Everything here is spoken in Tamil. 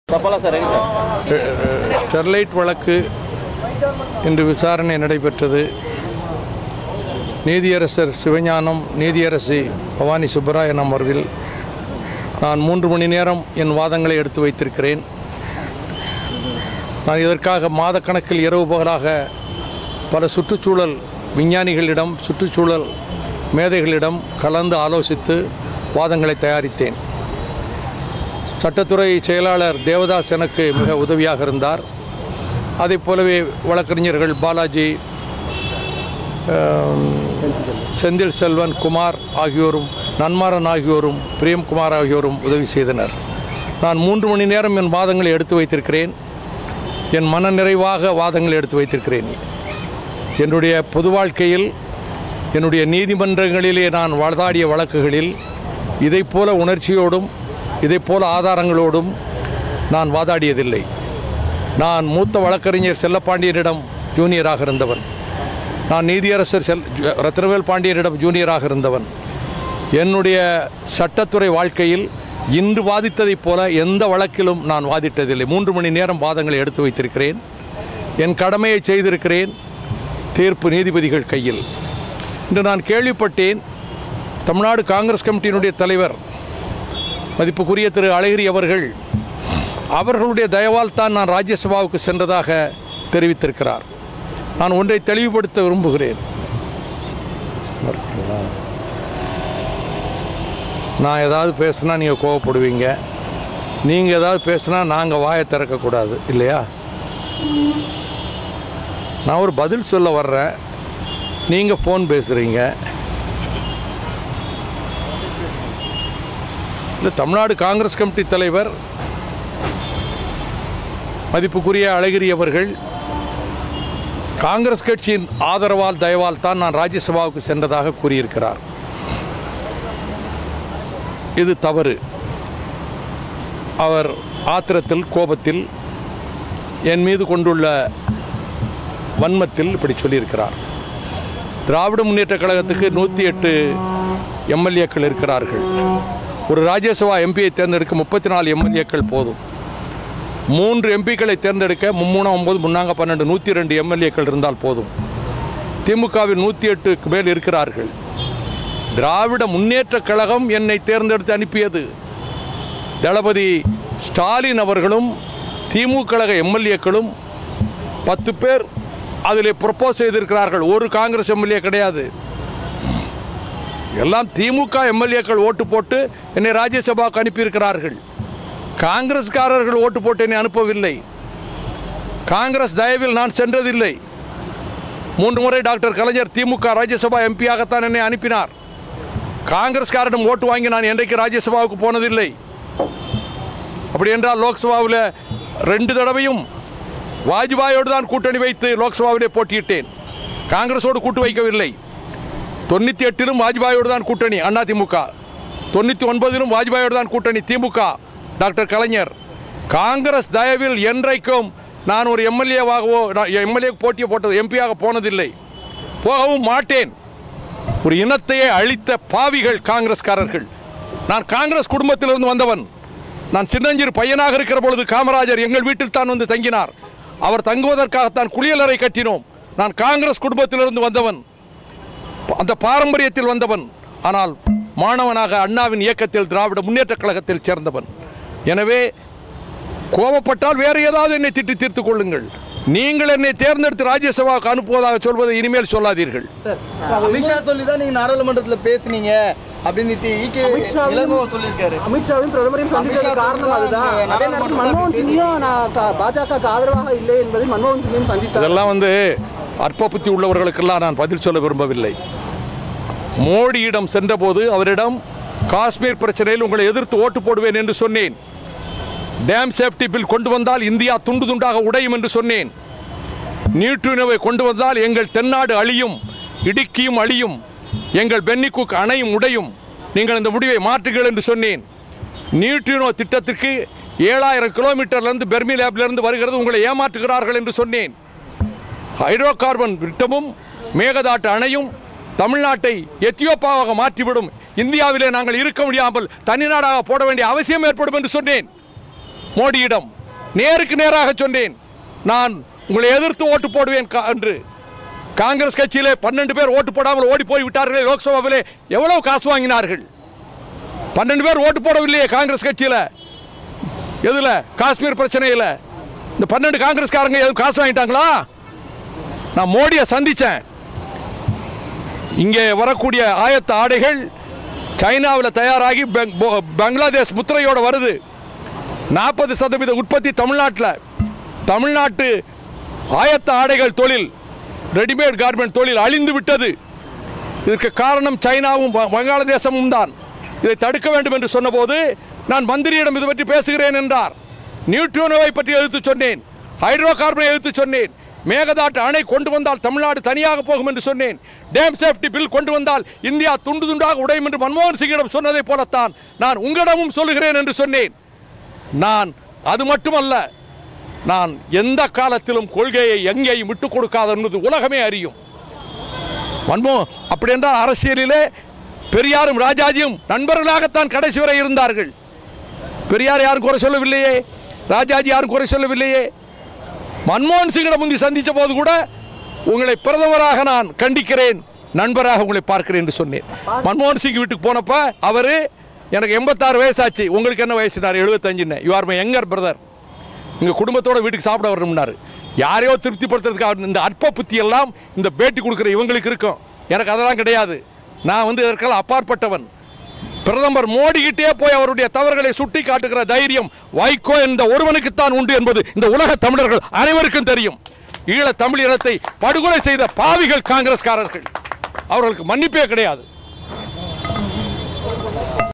தப்பாலாம் சார் எங்க சார் ஸ்டெர்லைட் வழக்கு இன்று விசாரணை நடைபெற்றது நீதியரசர் சிவஞானம் நீதியரசி பவானி சுப்பராயன் அமர்வில் நான் மூன்று மணி நேரம் என் வாதங்களை எடுத்து வைத்திருக்கிறேன் நான் இதற்காக மாதக்கணக்கில் இரவு பகலாக பல சுற்றுச்சூழல் விஞ்ஞானிகளிடம் சுற்றுச்சூழல் மேதைகளிடம் கலந்து ஆலோசித்து வாதங்களை தயாரித்தேன் சட்டத்துறை செயலாளர் தேவதாஸ் எனக்கு மிக உதவியாக இருந்தார் அதைப் போலவே வழக்கறிஞர்கள் பாலாஜி ஆம், செந்தில் செல்வன் குமார் ஆகியோரும் நன்மாறன் ஆகியோரும் பிரியம்குமார் ஆகியோரும் உதவி செய்தனர் நான் மூன்று மணி நேரம் என் வாதங்களை எடுத்து வைத்திருக்கிறேன் என் மன நிறைவாக வாதங்களை எடுத்து வைத்திருக்கிறேன் என்னுடைய பொது வாழ்க்கையில் என்னுடைய நீதிமன்றங்களிலே நான் வாதாடிய வழக்குகளில் இதைப் போல உணர்ச்சியோடும் இதைப் போல ஆதாரங்களோடும் நான் வாதாடியதில்லை நான் மூத்த வழக்கறிஞர் செல்லப்பாண்டியனிடம் ஜூனியராக இருந்தவன் நான் நீதியரசர் செல் ஜ- ரத்னவேல் பாண்டியனிடம் ஜூனியராக இருந்தவன் என்னுடைய சட்டத்துறை வாழ்க்கையில் இன்று வாதித்ததைப் போல எந்த வழக்கிலும் நான் வாதிட்டதில்லை மூன்று மணி நேரம் வாதங்களை எடுத்து வைத்திருக்கிறேன் என் கடமையை செய்திருக்கிறேன் தீர்ப்பு நீதிபதிகள் கையில் இன்று நான் கேள்விப்பட்டேன் தமிழ்நாடு காங்கிரஸ் கமிட்டியினுடைய தலைவர் மதிப்புக்குரிய திரு அழகிரி அவர்கள் அவர்களுடைய தயவால் தான் நான் ராஜ்யசபாவுக்கு சென்றதாக தெரிவித்திருக்கிறார் நான் ஒன்றை தெளிவுபடுத்த விரும்புகிறேன் நான் ஏதாவது பேசுனா நீங்கள் கோவப்படுவீங்க நீங்கள் ஏதாவது பேசுனா நாங்கள் வாயை திறக்கக்கூடாது இல்லையா நான் ஒரு பதில் சொல்ல வர்றேன் நீங்கள் ஃபோன் பேசுகிறீங்க இல்லை தமிழ்நாடு காங்கிரஸ் கமிட்டி தலைவர் மதிப்புக்குரிய அழகிரி அவர்கள் காங்கிரஸ் கட்சியின் ஆதரவால் தயவால் தான் நான் ராஜ்யசபாவுக்கு சென்றதாக கூறியிருக்கிறார் இது தவறு அவர் ஆத்திரத்தில் கோபத்தில் என் மீது கொண்டுள்ள வன்மத்தில் இப்படி சொல்லியிருக்கிறார் திராவிட முன்னேற்ற கழகத்துக்கு நூற்றி எட்டு எம்எல்ஏக்கள் இருக்கிறார்கள் ஒரு ராஜ்யசபா எம்பியை தேர்ந்தெடுக்க முப்பத்தி நாலு எம்எல்ஏக்கள் போதும் மூன்று எம்பிக்களை தேர்ந்தெடுக்க மும்மூணு ஒம்பது முன்னாங்க பன்னெண்டு நூற்றி ரெண்டு எம்எல்ஏக்கள் இருந்தால் போதும் திமுகவில் நூற்றி எட்டுக்கு மேல் இருக்கிறார்கள் திராவிட முன்னேற்ற கழகம் என்னை தேர்ந்தெடுத்து அனுப்பியது தளபதி ஸ்டாலின் அவர்களும் திமுக கழக எம்எல்ஏக்களும் பத்து பேர் அதில் ப்ரப்போஸ் செய்திருக்கிறார்கள் ஒரு காங்கிரஸ் எம்எல்ஏ கிடையாது எல்லாம் திமுக எம்எல்ஏக்கள் ஓட்டு போட்டு என்னை ராஜ்யசபாவுக்கு அனுப்பியிருக்கிறார்கள் காங்கிரஸ்காரர்கள் ஓட்டு போட்டு என்னை அனுப்பவில்லை காங்கிரஸ் தயவில் நான் சென்றதில்லை மூன்று முறை டாக்டர் கலைஞர் திமுக ராஜ்யசபா எம்பியாகத்தான் என்னை அனுப்பினார் காங்கிரஸ்காரிடம் ஓட்டு வாங்கி நான் என்றைக்கு ராஜ்யசபாவுக்கு போனதில்லை அப்படி என்றால் லோக்சபாவில் ரெண்டு தடவையும் வாஜ்பாயோடு தான் கூட்டணி வைத்து லோக்சபாவிலே போட்டியிட்டேன் காங்கிரஸோடு கூட்டு வைக்கவில்லை தொண்ணூற்றி எட்டிலும் வாஜ்பாயோடு தான் கூட்டணி அதிமுக தொண்ணூற்றி ஒன்பதிலும் வாஜ்பாயோடு தான் கூட்டணி திமுக டாக்டர் கலைஞர் காங்கிரஸ் தயவில் என்றைக்கும் நான் ஒரு எம்எல்ஏவாகவோ எம்எல்ஏ போட்டியை போட்டது எம்பியாக போனதில்லை போகவும் மாட்டேன் ஒரு இனத்தையே அழித்த பாவிகள் காங்கிரஸ்காரர்கள் நான் காங்கிரஸ் குடும்பத்திலிருந்து வந்தவன் நான் சின்னஞ்சிறு பையனாக இருக்கிற பொழுது காமராஜர் எங்கள் வீட்டில் தான் வந்து தங்கினார் அவர் தங்குவதற்காகத்தான் குளியலறை கட்டினோம் நான் காங்கிரஸ் குடும்பத்திலிருந்து வந்தவன் அந்த பாரம்பரியத்தில் வந்தவன் ஆனால் மாணவனாக அண்ணாவின் இயக்கத்தில் திராவிட முன்னேற்ற கழகத்தில் சேர்ந்தவன் எனவே கோபப்பட்டால் வேறு ஏதாவது என்னை திட்டி தீர்த்துக் கொள்ளுங்கள் நீங்கள் என்னை தேர்ந்தெடுத்து ராஜ்யசபாவுக்கு அனுப்புவதாக சொல்வதை இனிமேல் சொல்லாதீர்கள் சார் அமித்ஷா சொல்லி தான் நீங்க நாடாளுமன்றத்துல பேசுனீங்க அப்படின்னு ஈகே இளங்கோ சொல்லியிருக்காரு அமித்ஷாவையும் பிரதமரையும் சந்தித்தது அமித்ஷா காரணம் அதுதான் வந்து அதே நேரத்தில் மன்மோகன் சிங்கையும் நான் க- பாஜகவுக்கு ஆதரவாக இல்லை என்பதை மன்மோகன் சிங்கையும் சந்தித்தார் இதெல்லாம் வந்து அற்ப புத்தி உள்ளவர்களுக்கெல்லாம் நான் பதில் சொல்ல விரும்பவில்லை மோடியிடம் சென்றபோது அவரிடம் காஷ்மீர் பிரச்சனையில் உங்களை எதிர்த்து ஓட்டு போடுவேன் என்று சொன்னேன் டேம் சேஃப்டி பில் கொண்டு வந்தால் இந்தியா துண்டு துண்டாக உடையும் என்று சொன்னேன் நியூட்ரினோவை கொண்டு வந்தால் எங்கள் தென்னாடு அழியும் இடுக்கியும் அழியும் எங்கள் பென்னிக்குக் அணையும் உடையும் நீங்கள் இந்த முடிவை மாற்றுங்கள் என்று சொன்னேன் நியூட்ரினோ திட்டத்திற்கு ஏழாயிரம் கிலோமீட்டர்லேருந்து பெர்மி லேப்லேருந்து வருகிறது உங்களை ஏமாற்றுகிறார்கள் என்று சொன்னேன் ஹைட்ரோ கார்பன் திட்டமும் மேகதாட்டு அணையும் தமிழ்நாட்டை எத்தியோப்பாவாக மாற்றிவிடும் இந்தியாவிலே நாங்கள் இருக்க முடியாமல் தனிநாடாக போட வேண்டிய அவசியம் ஏற்படும் என்று சொன்னேன் மோடியிடம் நேருக்கு நேராக சொன்னேன் நான் உங்களை எதிர்த்து ஓட்டு போடுவேன் கா- என்று காங்கிரஸ் கட்சியிலே பன்னெண்டு பேர் ஓட்டு போடாமல் ஓடி போய் விட்டார்களே லோக்சபாவிலே எவ்வளவு காசு வாங்கினார்கள் பன்னெண்டு பேர் ஓட்டு போடவில்லையே காங்கிரஸ் கட்சியில் எதுல காஷ்மீர் பிரச்சனையில் இந்த பன்னெண்டு காங்கிரஸ்காரங்க எதுவும் காசு வாங்கிட்டாங்களா நான் மோடியை சந்திச்சேன் இங்கே வரக்கூடிய ஆயத்த ஆடைகள் சைனாவில் தயாராகி பெங்- போ- பங்களாதேஷ் முத்திரையோட வருது நாற்பது சதவீத உற்பத்தி தமிழ்நாட்டில் தமிழ்நாட்டு ஆயத்த ஆடைகள் தொழில் ரெடிமேட் கார்மெண்ட் தொழில் அழிந்து விட்டது இதற்கு காரணம் சைனாவும் வ- வங்காளதேசமும் தான் இதை தடுக்க வேண்டும் என்று சொன்னபோது நான் மந்திரியிடம் இது பற்றி பேசுகிறேன் என்றார் நியூட்ரினோவை பற்றி எடுத்து சொன்னேன் ஹைட்ரோ கார்பனை எடுத்து சொன்னேன் மேகதாட்டு அணை கொண்டு வந்தால் தமிழ்நாடு தனியாக போகும் என்று சொன்னேன் டேம் சேஃப்டி பில் கொண்டு வந்தால் இந்தியா துண்டு துண்டாக உடையும் என்று மன்மோகன் சிங்கிடம் சொன்னதை போலத்தான் நான் உங்களிடமும் சொல்லுகிறேன் என்று சொன்னேன் நான் அது மட்டுமல்ல நான் எந்த காலத்திலும் கொள்கையை எங்கேயும் விட்டுக் கொடுக்காத என்பது உலகமே அறியும் மன்மோ அப்படி என்றால் அரசியலிலே பெரியாரும் ராஜாஜியும் நண்பர்களாகத்தான் கடைசி வரை இருந்தார்கள் பெரியார் யாரும் குறை சொல்லவில்லையே ராஜாஜி யாரும் குறை சொல்லவில்லையே மன்மோகன் சிங்கிடம் முந்தி சந்தித்த போது கூட உங்களை பிரதமராக நான் கண்டிக்கிறேன் நண்பராக உங்களை பார்க்கிறேன் என்று சொன்னேன் மன்மோகன் சிங் வீட்டுக்கு போனப்ப அவர் எனக்கு எண்பத்தாறு வயசாச்சு உங்களுக்கு என்ன வயசுனார் எழுபத்தஞ்சுன்னு you are my younger brother எங்கள் குடும்பத்தோட வீட்டுக்கு சாப்பிட வரணும்னாரு யாரையோ திருப்திப்படுத்துறதுக்கு இந்த அற்ப புத்தி எல்லாம் இந்த பேட்டி கொடுக்குற இவங்களுக்கு இருக்கும் எனக்கு அதெல்லாம் கிடையாது நான் வந்து இதற்கெல்லாம் அப்பாற்பட்டவன் பிரதமர் மோடிக்கிட்டே போய் அவருடைய தவறுகளை சுட்டி காட்டுகிற தைரியம் வைகோ என்ற ஒருவனுக்குத்தான் உண்டு என்பது இந்த உலக தமிழர்கள் அனைவருக்கும் தெரியும் ஈழ தமிழ் இனத்தை படுகொலை செய்த பாவிகள் காங்கிரஸ்காரர்கள் அவர்களுக்கு மன்னிப்பே கிடையாது